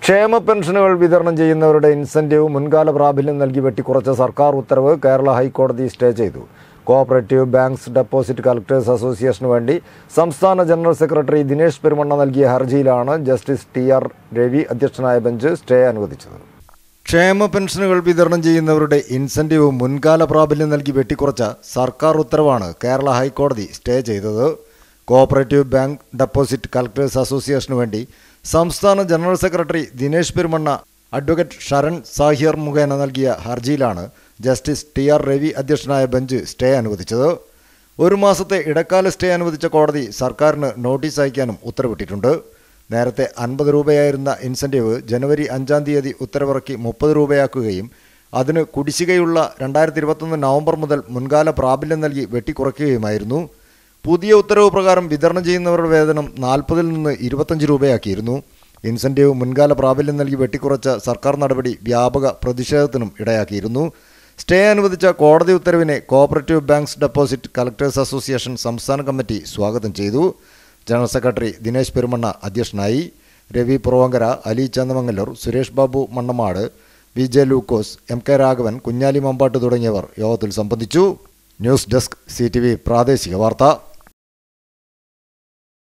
ക്ഷേമ പെൻഷനുകൾ വിതരണം ചെയ്യുന്നവരുടെ ഇൻസെന്റീവ് മുൻകാല പ്രാബല്യം നൽകി വെട്ടിക്കുറച്ച സർക്കാർ ഉത്തരവ് കേരള ഹൈക്കോടതി സ്റ്റേ ചെയ്തു കോഓപ്പറേറ്റീവ് ബാങ്ക്സ് ഡെപ്പോസിറ്റ് കളക്ടേഴ്സ് അസോസിയേഷന് വേണ്ടി സംസ്ഥാന ജനറൽ സെക്രട്ടറി ദിനേശ് പെരുമണ്ണ നൽകിയ ഹർജിയിലാണ് ജസ്റ്റിസ് ടി ആർ രവി അധ്യക്ഷനായ ബെഞ്ച് സ്റ്റേ അനുവദിച്ചത് ക്ഷേമ പെൻഷനുകൾ വിതരണം ചെയ്യുന്നവരുടെ ഇൻസെന്റീവ് മുൻകാല പ്രാബല്യം നൽകി വെട്ടിക്കുറച്ച സർക്കാർ ഉത്തരവാണ് കേരള ഹൈക്കോടതി സ്റ്റേ ചെയ്തത് കോഓപ്പറേറ്റീവ് ബാങ്ക് ഡെപ്പോസിറ്റ് കളക്ടേഴ്സ് അസോസിയേഷന് വേണ്ടി സംസ്ഥാന general secretary Dinesh Perumanna advocate Sharan Sahiyar മുഖേന നൽകിയ ഹർജിയിലാണ് ജസ്റ്റിസ് ടി ആർ രവി അധ്യക്ഷനായ ബെഞ്ച് സ്റ്റേ അനുവദിച്ചത് ഒരു മാസത്തെ ഇടക്കാല സ്റ്റേ അനുവദിച്ച കോടതി സർക്കാരിന് നോട്ടീസ് അയക്കാനും ഉത്തരവിട്ടിട്ടുണ്ട് നേരത്തെ അൻപത് രൂപയായിരുന്ന ഇൻസെൻറ്റീവ് ജനുവരി അഞ്ചാം തീയതി ഉത്തരവിറക്കി മുപ്പത് രൂപയാക്കുകയും അതിന് കുടിശ്ശികയുള്ള രണ്ടായിരത്തി ഇരുപത്തൊന്ന് നവംബർ മുതൽ മുൻകാല പ്രാബല്യം നൽകി വെട്ടിക്കുറയ്ക്കുകയുമായിരുന്നു പുതിയ ഉത്തരവ് പ്രകാരം വിതരണം ചെയ്യുന്നവരുടെ വേതനം നാൽപ്പതിൽ നിന്ന് ഇരുപത്തഞ്ച് രൂപയാക്കിയിരുന്നു ഇൻസെൻറ്റീവ് മുൻകാല പ്രാബല്യം നൽകി വെട്ടിക്കുറച്ച സർക്കാർ നടപടി വ്യാപക പ്രതിഷേധത്തിനും ഇടയാക്കിയിരുന്നു സ്റ്റേ അനുവദിച്ച കോടതി ഉത്തരവിനെ cooperative banks deposit collectors association സംസ്ഥാന കമ്മിറ്റി സ്വാഗതം ചെയ്തു ജനറൽ സെക്രട്ടറി ദിനേശ് പെരുമണ്ണ അധ്യക്ഷനായി Ravi Puravankara Ali Chandamangalur Suresh Babu Mannamad V J Lukose M K Raghavan Kunhali Mambattu തുടങ്ങിയവർ യോഗത്തിൽ സംബന്ധിച്ചു ന്യൂസ് ഡെസ്ക് സി പ്രാദേശിക വാർത്ത